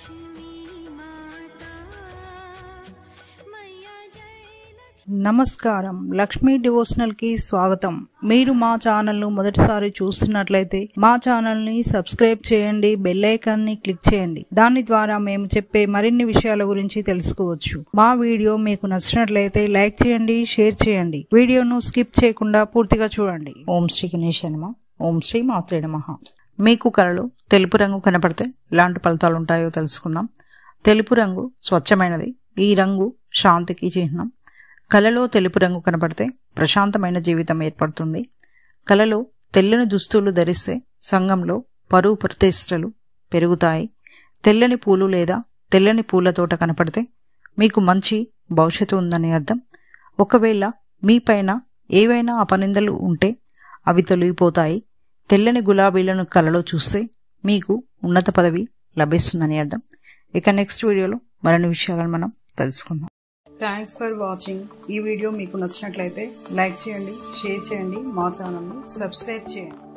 నమస్కారం లక్ష్మీ డివోషనల్ కి స్వాగతం మీరు మా ఛానల్ ను మొదటిసారి చూస్తున్నట్లయితే మా ఛానల్ ని సబ్స్క్రైబ్ చేయండి బెల్ ఐకాన్ ని క్లిక్ చేయండి దాని ద్వారా మేము చెప్పే మరిన్ని విషయాల గురించి తెలుసుకోవచ్చు మా వీడియో మీకు నచ్చినట్లయితే లైక్ చేయండి షేర్ చేయండి వీడియోను స్కిప్ చేయకుండా పూర్తిగా చూడండి ఓం శ్రీ గణేశ నమ ఓం శ్రీ మాత్రే నమః మీకు కళలు తెలుపు రంగు కనపడితే ఎలాంటి ఫలితాలు ఉంటాయో తెలుసుకుందాం తెలుపు రంగు స్వచ్ఛమైనది ఈ రంగు శాంతికి చిహ్నం కలలో తెలుపు రంగు కనపడితే ప్రశాంతమైన జీవితం ఏర్పడుతుంది కలలో తెల్లని దుస్తులు ధరిస్తే సంఘంలో పరువు ప్రతిష్టలు పెరుగుతాయి తెల్లని పూలు లేదా తెల్లని పూల తోట కనపడితే మీకు మంచి భవిష్యత్తు ఉందని అర్థం ఒకవేళ మీపైన ఏవైనా అపనిందలు ఉంటే అవి తొలగిపోతాయి తెల్లని గులాబీలను కలలో చూస్తే మీకు ఉన్నత పదవి లభిస్తుందని అర్థం ఇక నెక్స్ట్ వీడియోలో మరిన్ని విషయాలను మనం తెలుసుకుందాం థ్యాంక్స్ ఫర్ వాచింగ్ ఈ వీడియో మీకు నచ్చినట్లయితే లైక్ చేయండి షేర్ చేయండి మా ఛానల్ని సబ్స్క్రైబ్ చేయండి